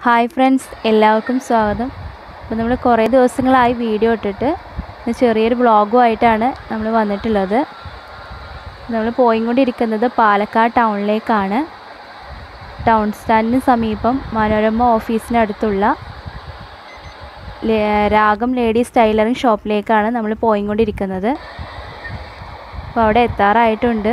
hi friends എല്ലാവർക്കും സ്വാഗതം അപ്പോൾ നമ്മൾ കുറേ ദിവസങ്ങളായി വീഡിയോ ഇട്ടിട്ട് ഇന്ന് ചെറിയൊരു വ്ളോഗുമായിട്ടാണ് നമ്മൾ വന്നിട്ടുള്ളത് നമ്മൾ പോയിക്കൊണ്ടിരിക്കുന്നത് പാലക്കാട് ടൗണിലേക്കാണ് ടൗൺ സ്റ്റാൻഡിന് സമീപം മനോരമ ഓഫീസിനടുത്തുള്ള ലേ- രാഗം ലേഡീസ് ടൈലറിംഗ് ഷോപ്പിലേക്കാണ് നമ്മൾ പോയിക്കൊണ്ടിരിക്കുന്നത് അപ്പോൾ അവിടെ എത്താറായിട്ടുണ്ട്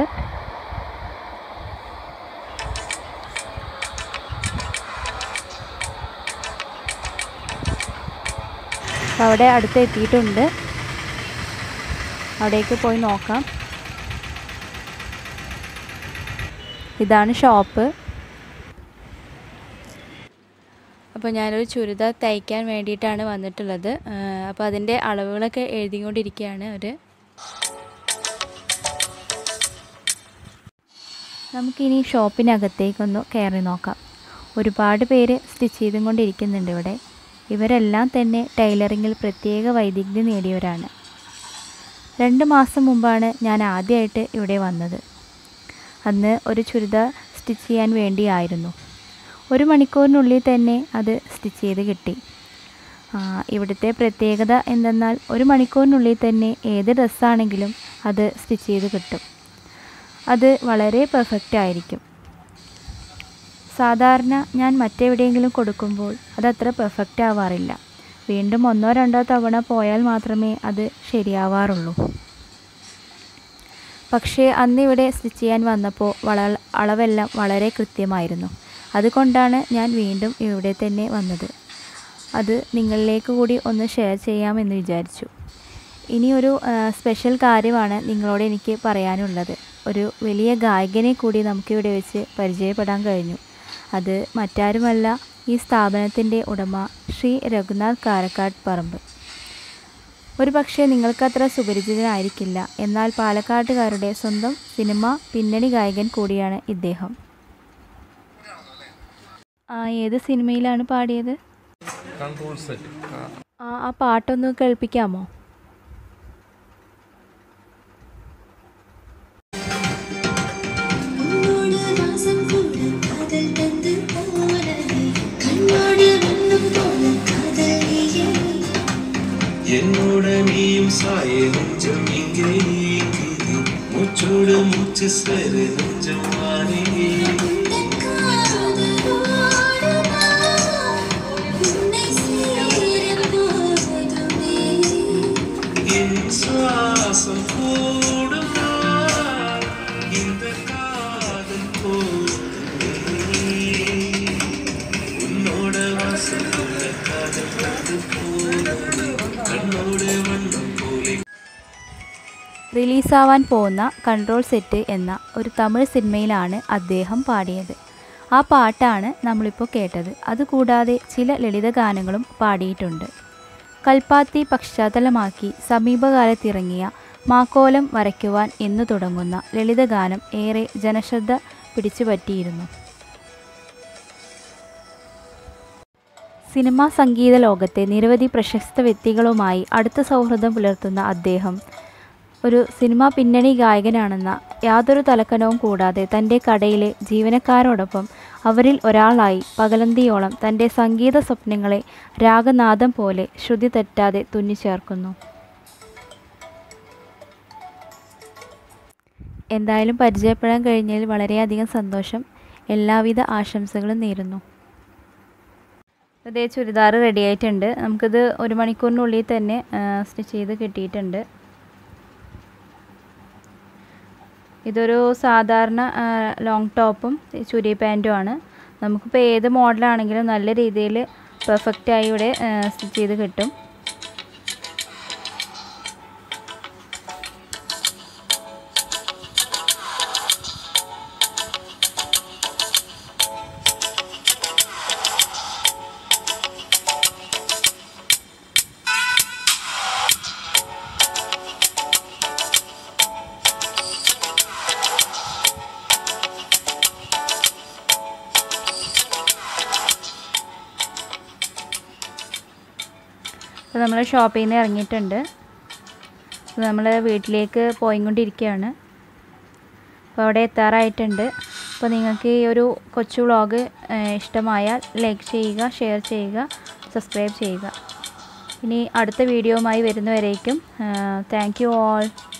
അപ്പോൾ അവിടെ അടുത്ത് എത്തിയിട്ടുണ്ട് അവിടേക്ക് പോയി നോക്കാം ഇതാണ് ഷോപ്പ് അപ്പോൾ ഞാനൊരു ചുരിദാർ തയ്ക്കാൻ വേണ്ടിയിട്ടാണ് വന്നിട്ടുള്ളത് ആ, അപ്പോൾ അതിൻ്റെ അളവുകളൊക്കെ എഴുതിക്കൊണ്ടിരിക്കുകയാണ് അവർ നമുക്കിനി ഷോപ്പിനകത്തേക്കൊന്ന് കയറി നോക്കാം ഒരുപാട് പേര് സ്റ്റിച്ച് ചെയ്തും കൊണ്ടിരിക്കുന്നുണ്ട് ഇവിടെ ഇവരെല്ലാം തന്നെ ടൈലറിങ്ങിൽ പ്രത്യേക വൈദഗ്ധ്യം നേടിയവരാണ് രണ്ട് മാസം മുമ്പാണ് ഞാൻ ആദ്യമായിട്ട് ഇവിടെ വന്നത് അന്ന് ഒരു ചുരിദാർ സ്റ്റിച്ച് ചെയ്യാൻ വേണ്ടിയായിരുന്നു ഒരു മണിക്കൂറിനുള്ളിൽ തന്നെ അത് സ്റ്റിച്ച് ചെയ്ത് കിട്ടി ആ, ഇവിടുത്തെ പ്രത്യേകത എന്തെന്നാൽ ഒരു മണിക്കൂറിനുള്ളിൽ തന്നെ ഏത് ഡ്രസ്സാണെങ്കിലും അത് സ്റ്റിച്ച് ചെയ്ത് കിട്ടും അത് വളരെ പെർഫെക്റ്റ് ആയിരിക്കും സാധാരണ ഞാൻ മറ്റെവിടെയെങ്കിലും കൊടുക്കുമ്പോൾ അതത്ര പെർഫെക്റ്റ് ആവാറില്ല വീണ്ടും ഒന്നോ രണ്ടോ തവണ പോയാൽ മാത്രമേ അത് ശരിയാവാറുള്ളൂ പക്ഷേ അന്ന് ഇവിടെ സ്റ്റിച്ച് ചെയ്യാൻ വന്നപ്പോൾ വള അളവെല്ലാം വളരെ കൃത്യമായിരുന്നു അതുകൊണ്ടാണ് ഞാൻ വീണ്ടും ഇവിടെ തന്നെ വന്നത് അത് നിങ്ങളിലേക്ക് കൂടി ഒന്ന് ഷെയർ ചെയ്യാമെന്ന് വിചാരിച്ചു ഇനി ഒരു ആ, സ്പെഷ്യൽ കാര്യമാണ് നിങ്ങളോട് എനിക്ക് പറയാനുള്ളത് ഒരു വലിയ ഗായകനെ കൂടി നമുക്കിവിടെ വെച്ച് പരിചയപ്പെടാൻ കഴിഞ്ഞു അത് മറ്റാരുമല്ല ഈ സ്ഥാപനത്തിൻ്റെ ഉടമ ശ്രീ രഘുനാഥ് കാരക്കാട് പറമ്പ് ഒരു പക്ഷേ നിങ്ങൾക്കത്ര സുപരിചിതനായിരിക്കില്ല എന്നാൽ പാലക്കാട്ടുകാരുടെ സ്വന്തം സിനിമ പിന്നണി ഗായകൻ കൂടിയാണ് ഇദ്ദേഹം ആ ഏത് സിനിമയിലാണ് പാടിയത് കൺട്രോൾ സെറ്റ് ആ ആ പാട്ടൊന്ന് കേൾപ്പിക്കാമോ உன்னோடு வாசம் கூட காதல் தந்து போனதே கண்ணோடு வண்ணம் போல காதல் நீயே என்னோட நீயும் சாய நெஞ்சம் இங்கே நீக்குது மூச்சோடு மூச்சு சேர நெஞ்சம் வானே இந்த காதலோடு நான் உன்னை சேரும் போதுமே என் சுவாசம் கூடும் நாள் இந்த காதல் போதுமே உன்னோட வாசம் கூட காதல் வந்து போனது கண்ணோட வண்ணம் போலே റിലീസാവാൻ പോകുന്ന കൺട്രോൾ സെറ്റ് എന്ന ഒരു തമിഴ് സിനിമയിലാണ് അദ്ദേഹം പാടിയത് ആ പാട്ടാണ് നമ്മളിപ്പോൾ കേട്ടത് അതുകൂടാതെ ചില ലളിത ഗാനങ്ങളും പാടിയിട്ടുണ്ട് കൽപ്പാത്തി പശ്ചാത്തലമാക്കി സമീപകാലത്തിറങ്ങിയ മാക്കോലം വരയ്ക്കുവാൻ എന്നു തുടങ്ങുന്ന ലളിതഗാനം ഏറെ ജനശ്രദ്ധ പിടിച്ചുപറ്റിയിരുന്നു സിനിമാ സംഗീത ലോകത്തെ നിരവധി പ്രശസ്ത വ്യക്തികളുമായി അടുത്ത സൗഹൃദം പുലർത്തുന്ന അദ്ദേഹം ഒരു സിനിമാ പിന്നണി ഗായകനാണെന്ന യാതൊരു തലക്കനവും കൂടാതെ തൻ്റെ കടയിലെ ജീവനക്കാരോടൊപ്പം അവരിൽ ഒരാളായി പകലന്തിയോളം തൻ്റെ സംഗീത സ്വപ്നങ്ങളെ രാഗനാദം പോലെ ശ്രുതി തെറ്റാതെ തുന്നിച്ചേർക്കുന്നു എന്തായാലും പരിചയപ്പെടാൻ കഴിഞ്ഞതിൽ വളരെയധികം സന്തോഷം എല്ലാവിധ ആശംസകളും നേരുന്നു ഇതേ ചുരിദാർ റെഡി ആയിട്ടുണ്ട് നമുക്കിത് ഒരു മണിക്കൂറിനുള്ളിൽ തന്നെ സ്റ്റിച്ച് ചെയ്ത് കിട്ടിയിട്ടുണ്ട് ഇതൊരു സാധാരണ ലോങ് ടോപ്പും ചുരി പാൻറ്റും ആണ് നമുക്കിപ്പോൾ ഏത് മോഡലാണെങ്കിലും നല്ല രീതിയിൽ പെർഫെക്റ്റായി ഇവിടെ സ്റ്റിച്ച് ചെയ്ത് കിട്ടും അപ്പോൾ നമ്മൾ ഷോപ്പിൽ നിന്ന് ഇറങ്ങിയിട്ടുണ്ട് നമ്മൾ വീട്ടിലേക്ക് പോയിക്കൊണ്ടിരിക്കുകയാണ് അപ്പോൾ അവിടെ എത്താറായിട്ടുണ്ട് അപ്പോൾ നിങ്ങൾക്ക് ഈ ഒരു കൊച്ചു വ്ളോഗ് ഇഷ്ടമായാൽ ലൈക്ക് ചെയ്യുക ഷെയർ ചെയ്യുക സബ്സ്ക്രൈബ് ചെയ്യുക ഇനി അടുത്ത വീഡിയോയുമായി വരുന്നവരേക്കും താങ്ക് യു ഓൾ